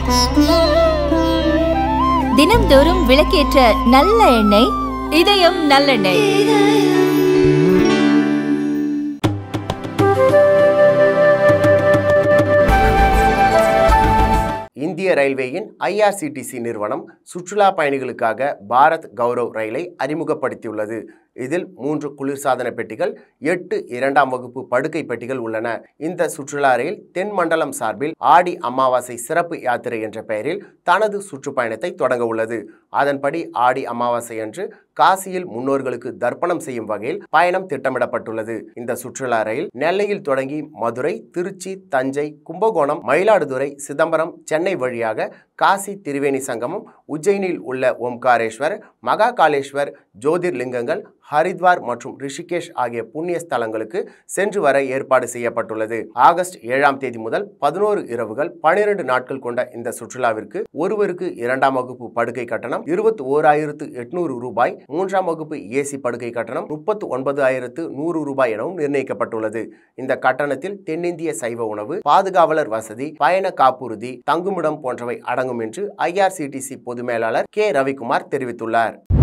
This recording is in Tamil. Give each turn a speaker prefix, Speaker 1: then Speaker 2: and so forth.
Speaker 1: தினம்தோறும் விளக்கேற்ற நல்ல எண்ணெய் இதயம் நல்லெண்ணெய்
Speaker 2: இந்திய ரயில்வேயின் ஐஆர்சிடிசி நிறுவனம் சுற்றுலா பயணிகளுக்காக பாரத் கௌரவ் ரயிலை அறிமுகப்படுத்தியுள்ளது இதில் மூன்று குளிர்சாதன பெட்டிகள் எட்டு இரண்டாம் வகுப்பு படுக்கை பெட்டிகள் உள்ளன இந்த சுற்றுலா ரயில் தென் மண்டலம் சார்பில் ஆடி அமாவாசை சிறப்பு யாத்திரை என்ற பெயரில் தனது சுற்றுப்பயணத்தை தொடங்க உள்ளது அதன்படி ஆடி அமாவாசை அன்று காசியில் முன்னோர்களுக்கு தர்ப்பணம் செய்யும் வகையில் பயணம் திட்டமிடப்பட்டுள்ளது இந்த சுற்றுலா ரயில் நெல்லையில் தொடங்கி மதுரை திருச்சி தஞ்சை கும்பகோணம் மயிலாடுதுறை சிதம்பரம் சென்னை வழியாக காசி திரிவேணி சங்கமம் உஜ்ஜயினில் உள்ள ஓம்காரேஸ்வர் மகாகாலேஸ்வர் ஜோதிர்லிங்கங்கள் ஹரித்வார் மற்றும் ரிஷிகேஷ் ஆகிய புண்ணிய ஸ்தலங்களுக்கு சென்று வர ஏற்பாடு செய்யப்பட்டுள்ளது ஆகஸ்ட் ஏழாம் தேதி முதல் பதினோரு இரவுகள் பனிரெண்டு நாட்கள் கொண்ட இந்த சுற்றுலாவிற்கு ஒருவருக்கு இரண்டாம் வகுப்பு படுக்கை கட்டணம் இருபத்தி ஓராயிரத்து எட்நூறு ரூபாய் மூன்றாம் வகுப்பு ஏசி படுக்கை கட்டணம் முப்பத்து ஒன்பது ஆயிரத்து நூறு ரூபாய் எனவும் நிர்ணயிக்கப்பட்டுள்ளது இந்த கட்டணத்தில் தென்னிந்திய சைவ உணவு பாதுகாவலர் வசதி பயண காப்புறுதி தங்குமிடம் போன்றவை அடங்கும் என்று ஐஆர்சிடிசி பொது மேலாளர் கே ரவிக்குமார் தெரிவித்துள்ளார்